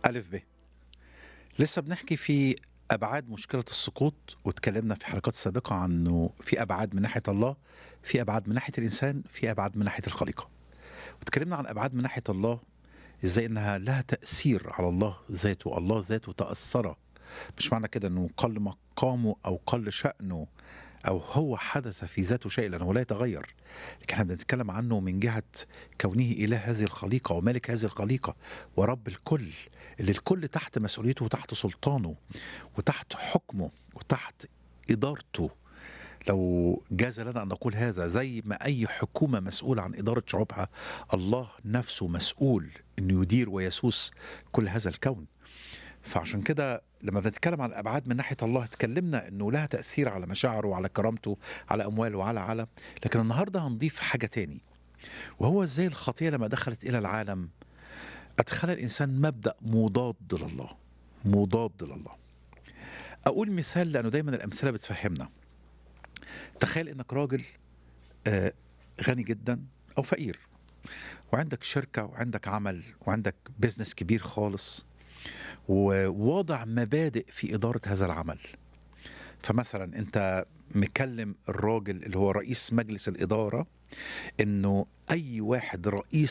ألف ب لسه بنحكي في أبعاد مشكلة السقوط واتكلمنا في حلقات سابقة عن إنه في أبعاد من ناحية الله في أبعاد من ناحية الإنسان في أبعاد من ناحية الخليقة واتكلمنا عن أبعاد من ناحية الله إزاي إنها لها تأثير على الله ذاته الله ذاته تأثر مش معنى كده إنه قل مقامه أو قل شأنه أو هو حدث في ذاته شيء لأنه لا يتغير لكن احنا بنتكلم عنه من جهة كونه إله هذه الخليقة ومالك هذه الخليقة ورب الكل اللي الكل تحت مسؤوليته وتحت سلطانه وتحت حكمه وتحت إدارته لو جاز لنا أن نقول هذا زي ما أي حكومة مسؤولة عن إدارة شعوبها الله نفسه مسؤول أنه يدير ويسوس كل هذا الكون فعشان كده لما بنتكلم عن الابعاد من ناحيه الله اتكلمنا انه لها تاثير على مشاعره وعلى كرامته على امواله وعلى على لكن النهارده هنضيف حاجه تاني وهو ازاي الخطيه لما دخلت الى العالم ادخل الانسان مبدا مضاد لله مضاد لله اقول مثال لانه دايما الامثله بتفهمنا تخيل انك راجل آه، غني جدا او فقير وعندك شركه وعندك عمل وعندك بيزنس كبير خالص ووضع مبادئ في إدارة هذا العمل فمثلا أنت مكلم الراجل اللي هو رئيس مجلس الإدارة إنه أي واحد رئيس